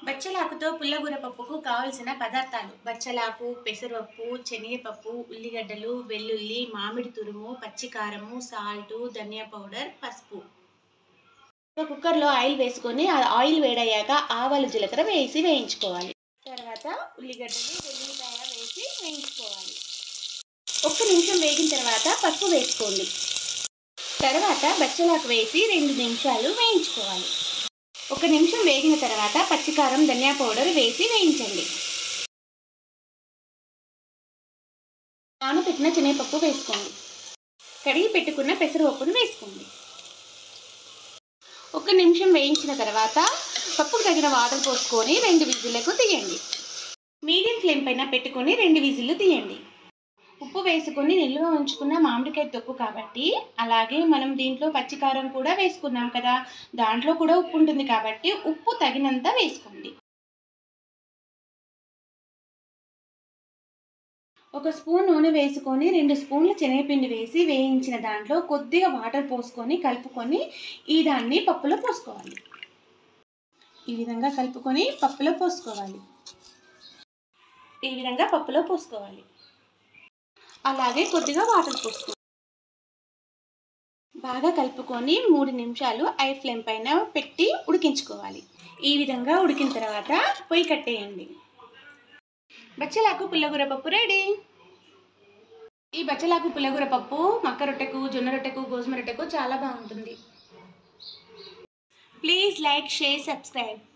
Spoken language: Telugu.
బచ్చలాకుతో పుల్లగూర పప్పుకు కావలసిన పదార్థాలు బచ్చలాకు పెసరపప్పు శనగపప్పు ఉల్లిగడ్డలు వెల్లుల్లి మామిడి తురుము పచ్చికారము సాల్టు ధనియా పౌడర్ పసుపు ఒక కుక్కర్లో ఆయిల్ వేసుకొని ఆ ఆయిల్ వేడయ్యాక ఆవాలు జీలకర్ర వేసి వేయించుకోవాలి తర్వాత ఉల్లిగడ్డలు వెల్లుల్లిపాయ వేసి వేయించుకోవాలి ఒక్క నిమిషం వేగిన తర్వాత పసుపు వేసుకోండి తర్వాత బచ్చలాకు వేసి రెండు నిమిషాలు వేయించుకోవాలి ఒక నిమిషం వేగిన తర్వాత పచ్చికారం ధనియా పౌడర్ వేసి వేయించండి నానబెట్టిన శనగపప్పు వేసుకోండి కడిగి పెట్టుకున్న పెసరపప్పును వేసుకోండి ఒక నిమిషం వేయించిన తర్వాత పప్పుకు తగిన వాటర్ పోసుకొని రెండు విజిల్లకు తీయండి మీడియం ఫ్లేమ్ పైన పెట్టుకొని రెండు విజిల్లు తీయండి ఉప్పు వేసుకొని నిల్వ ఉంచుకున్న మామిడికాయ తొక్కు కాబట్టి అలాగే మనం దీంట్లో పచ్చికారం కూడా వేసుకున్నాం కదా దాంట్లో కూడా ఉప్పు ఉంటుంది కాబట్టి ఉప్పు తగినంత వేసుకోండి ఒక స్పూన్ నూనె వేసుకొని రెండు స్పూన్ల శనగపిండి వేసి వేయించిన దాంట్లో కొద్దిగా వాటర్ పోసుకొని కలుపుకొని ఈ దాన్ని పప్పులో పోసుకోవాలి ఈ విధంగా కలుపుకొని పప్పులో పోసుకోవాలి ఈ విధంగా పప్పులో పోసుకోవాలి అలాగే కొద్దిగా వాటర్ పోసుకోవాలి బాగా కలుపుకొని మూడు నిమిషాలు ఐ ఫ్లేమ్ పైన పెట్టి ఉడికించుకోవాలి ఈ విధంగా ఉడికిన తర్వాత పొయ్యి కట్టేయండి బచ్చలాకు పుల్లగూర పప్పు రెడీ ఈ బచ్చలాకు పుల్లగూర పప్పు మక్క రొట్టెకు జొన్న రొట్టెకు గోధుమ రొట్టెకు చాలా బాగుంటుంది ప్లీజ్ లైక్ షేర్ సబ్స్క్రైబ్